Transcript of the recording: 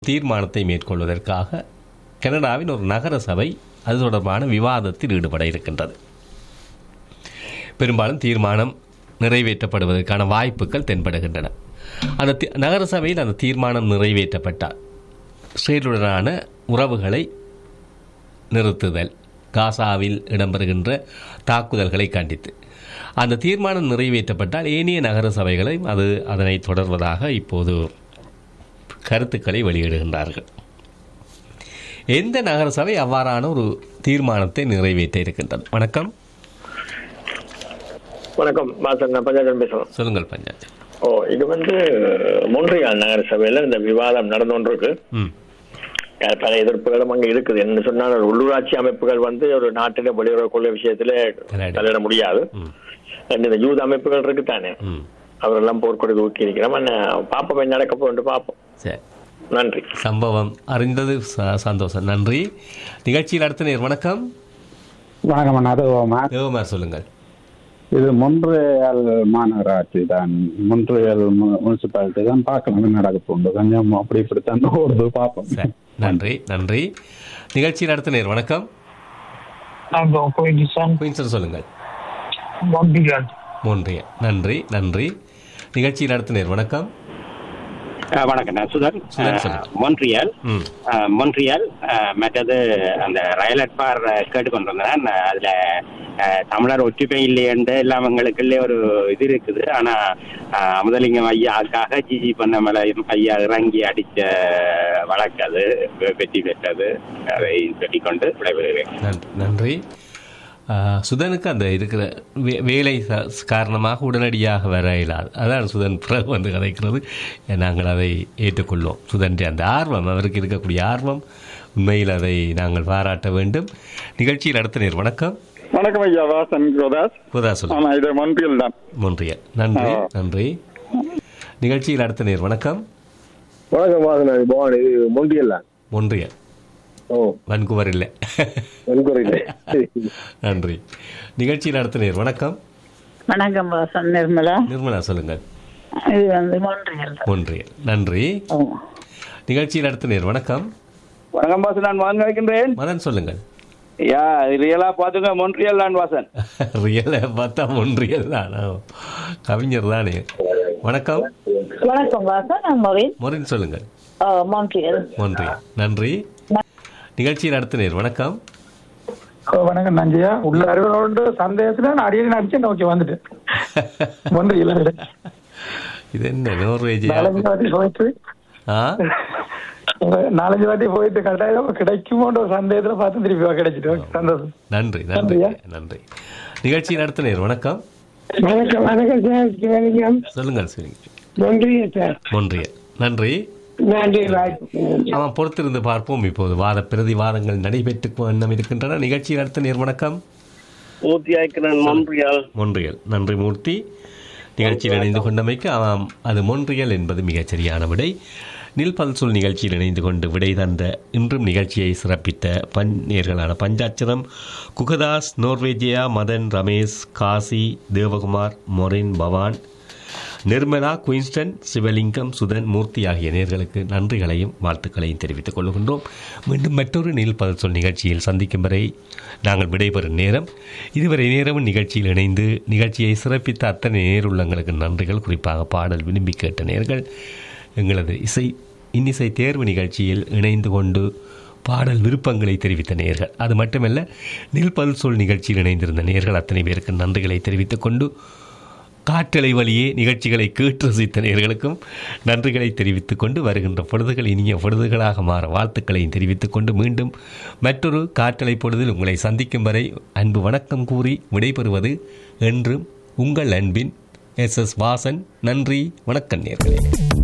தீர்மானத்தை மேற்கொள்வதற்காக கனடாவின் ஒரு நகர சபை அது தொடர்பான விவாதத்தில் ஈடுபட இருக்கின்றது பெரும்பாலும் தீர்மானம் நிறைவேற்றப்படுவதற்கான வாய்ப்புகள் தென்படுகின்றன அந்த தி- நகர சபையில் அந்த தீர்மானம் நிறைவேற்றப்பட்டால் இஸ்ரேலுடனான உறவுகளை நிறுத்துதல் காசாவில் இடம்பெறுகின்ற தாக்குதல்களை கண்டித்து அந்த தீர்மானம் நிறைவேற்றப்பட்டால் ஏனைய நகர சபைகளை அது அதனை தொடர்வதாக இப்போது கருத்துக்களை வெளியிடுகின்றார்கள் எந்த நகர சபை அவ்வாறான ஒரு தீர்மானத்தை நிறைவேற்ற இருக்கின்றது வணக்கம் வணக்கம் மாஸ்டர் நான் பஞ்சாயத்து பேசுறேன் சொல்லுங்கள் பஞ்சாயத்து ஓ இது வந்து மொன்றியால் நகர சபையில இந்த விவாதம் நடந்து கொண்டிருக்கு ம் அஹ் பல எதிர்ப்புகளும் அங்க இருக்குது என்ன சொன்னால் ஒரு உள்ளூராட்சி அமைப்புகள் வந்து ஒரு நாட்டில வெளியுறவு கொள்கை விஷயத்துல தலையிட. தலையிட முடியாது ம் ரெண்டு இந்த யூத் அமைப்புகள் இருக்குதானே ம் அவரெல்லாம் போர்க்கொடி ஊக்கி இருக்கிறோம் என்ன பாப்போம் என்ன நடக்க போன்று பார்ப்போம் சரி நன்றி சம்பவம் அறிந்தது ச- சந்தோஷம் நன்றி நிகழ்ச்சியில் அடுத்த நேர் வணக்கம் வணக்கம் அண்ணா அது ஓமா தேவமார் சொல்லுங்கள் இது மொன்றியல் மாநகராட்சி தான் மொன்றியல் முனிசிபாலிட்டி தான் பார்க்கலாம் என்ன நடக்க போகுது கொஞ்சம் அப்படி இப்படித்தான் ஓடுது பார்ப்போம் சரி நன்றி நன்றி நிகழ்ச்சியில் அடுத்த நேர் வணக்கம் நாங்கள் கோயிலிசன் குயின்சன் சொல்லுங்கள் மொண்டிகள் மூன்றிய நன்றி நன்றி நிகழ்ச்சியில் அடுத்த நேர் வணக்கம் அஹ் வணக்கம் நான் சுதன் சுதன் அஹ் சொல்லுங்க. மொன்ட்ரியால் ம் அஹ் மொன்ட்ரியால் அஹ் மற்றது அந்த ரயலட் பார் கேட்டுக்கொண்டிருந்தேன் அதுல அஹ் தமிழர் ஒற்றுமை இல்லையென்று எல்லாம் எங்களுக்குள்ளே ஒரு இது இருக்குது ஆனா அஹ் அமுதலிங்கம் ஐயாக்காக ஜிஜி பண்ணமலையும் ஐயா இறங்கி அடிச்ச வழக்கு அது வெ- வெற்றி பெற்றது அதை சொல்லிக்கொண்டு விடைபெறுகிறேன் நன்றி நன்றி ஆ, சுதனுக்கு அந்த இருக்கிற வே வேலை ச- காரணமாக உடனடியாக வர இயலாது அதான் சுதன் பிறகு வந்து கதைக்கிறது நாங்கள் அதை ஏற்றுக்கொள்வோம் சுதன் அந்த ஆர்வம் அவருக்கு இருக்கக்கூடிய ஆர்வம் உண்மையில் அதை நாங்கள் பாராட்ட வேண்டும் நிகழ்ச்சியில் அடுத்த நேர் வணக்கம் வணக்கம் ஐயா வாசன் குரோதாஸ் புதா சொல்லுங்கள் ஆமா இது மொன்றியல் தான் மொன்றியல் நன்றி ஆ. நன்றி நிகழ்ச்சியில் அடுத்த நேர் வணக்கம் வணக்கம் வாசன் பவான் இது மொன்றியல் தான் மொன்றியல் ஓ வன்குவர் இல்லை நன்குறையில்லை நன்றி நிகழ்ச்சியில் அடுத்த நேர் வணக்கம் வணக்கம் வாசன் நிர்மலா நிர்மலா சொல்லுங்கள் இது வந்து மொன்றியல் மொன்றியல் நன்றி நிகழ்ச்சியில் அடுத்த நேர் வணக்கம் வணக்கம் வாசன் நான் வாங்க வைக்கின்றேன் மதன் சொல்லுங்கள் யா ரியலா பாத்துங்க மொன்றியல் தான் வாசன் ரியல பார்த்தா ஒன்றியல் தான் கவிஞர் தானே வணக்கம் வணக்கம் வாசன் நான் மொரின் மொரின் சொல்லுங்கள் மொன்றியல் ஒன்றியல் நன்றி நிகழ்ச்சியில் அடுத்த நேர் வணக்கம் வணக்கம் நஞ்சியா உள்ள அறிவுகளோடு சந்தேகத்துல நான் அடியடி நடிச்சு நோக்கி வந்துட்டேன் மொண்டியில் இது என்ன நோர்வேஜியா நாலஞ்சு வாட்டி போயிட்டு ஆ நாலஞ்சு வாட்டி போயிட்டு கட்டாயம் கிடைக்குமோன்ற ஒரு சந்தேகத்துல பார்த்து திருப்பி வா, கிடைச்சிட்டு ஓகே, சந்தோஷம் நன்றி நன்றி நன்றி நிகழ்ச்சியில் அடுத்த நேர் வணக்கம் வணக்கம் வணக்கம் சார் சிவலிங்கம் சொல்லுங்கள் சரி நன்றி சார் ஒன்றியல் நன்றி நன்றி ஆமாம் பொறுத்திருந்து பார்ப்போம் இப்போது வாத பிரதிவாதங்கள் நடைபெற்று வண்ணம் இருக்கின்றன நிகழ்ச்சியில் அடுத்த நேர் வணக்கம் மூர்த்தி ஆய்க்கிறன் மொன்றியால் மொன்றியல் நன்றி மூர்த்தி நிகழ்ச்சியில் இணைந்து கொண்டமைக்கு ஆமாம் அது மொன்றியல் என்பது மிகச் சரியான விடை நில்பல் சொல் நிகழ்ச்சியில் இணைந்து கொண்டு விடை தந்த இன்றும் நிகழ்ச்சியை சிறப்பித்த பஞ் நேர்களான பஞ்சாட்சரம் குகதாஸ் நோர்வேஜியா மதன் ரமேஷ் காசி தேவகுமார் மொரின் பவான் நிர்மலா குயின்ஸ்டன் சிவலிங்கம் சுதன் மூர்த்தி ஆகிய நேர்களுக்கு நன்றிகளையும் வாழ்த்துக்களையும் தெரிவித்துக் கொள்கின்றோம் மீண்டும் மற்றொரு நீல் சொல் நிகழ்ச்சியில் சந்திக்கும் வரை நாங்கள் விடைபெறும் நேரம் இதுவரை நேரமும் நிகழ்ச்சியில் இணைந்து நிகழ்ச்சியை சிறப்பித்த அத்தனை நேருள்ளங்களுக்கு நன்றிகள் குறிப்பாக பாடல் விரும்பி கேட்ட நேர்கள் எங்களது இசை இன்னிசை தேர்வு நிகழ்ச்சியில் இணைந்து கொண்டு பாடல் விருப்பங்களை தெரிவித்த நேர்கள் அது மட்டுமல்ல நில்பல் சொல் நிகழ்ச்சியில் இணைந்திருந்த நேர்கள் அத்தனை பேருக்கு நன்றிகளை தெரிவித்துக் கொண்டு காற்றலை வழியே நிகழ்ச்சிகளை கேட்டு ரசித்த நேர்களுக்கும் நன்றிகளை தெரிவித்துக் கொண்டு வருகின்ற பொழுதுகள் இனிய பொழுதுகளாக மாற வாழ்த்துக்களையும் தெரிவித்துக் கொண்டு மீண்டும் மற்றொரு காற்றலை பொழுதில் உங்களை சந்திக்கும் வரை அன்பு வணக்கம் கூறி விடைபெறுவது என்றும் உங்கள் அன்பின் எஸ் எஸ் வாசன் நன்றி வணக்கம் நேர்களே